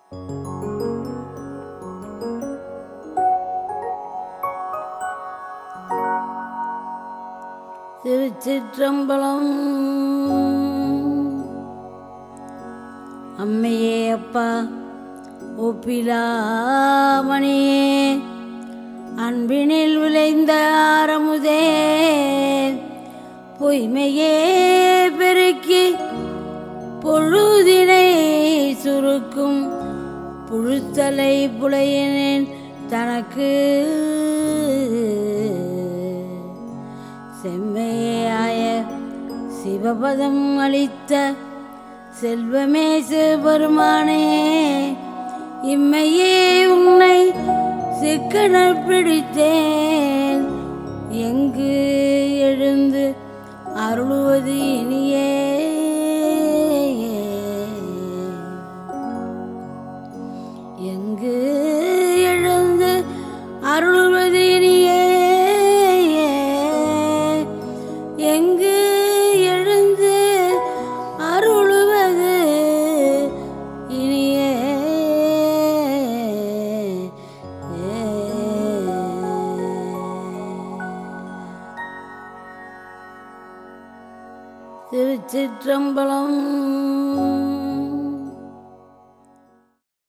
திருச்சிற்றம்பலம் அம்மையே அப்பா ஒப்பிலாமணியே அன்பினில் விளைந்த ஆரமுதே பொய்மையே பெருக்கி பொழுதினை சுருக்கும் புழுத்தலை புலையனேன் தனக்கு செம்மையாய சிவபதம் அளித்த செல்வமே சிவபெருமானே இம்மையே உன்னை சிக்கனர் பிடித்தேன் எங்கு எழுந்து அருளுவது இனியே எங்கு எழுந்து அருள்வது இனியே எங்கு எழுந்து அருளுவது இனியே திருச்சிற்றம்பலம்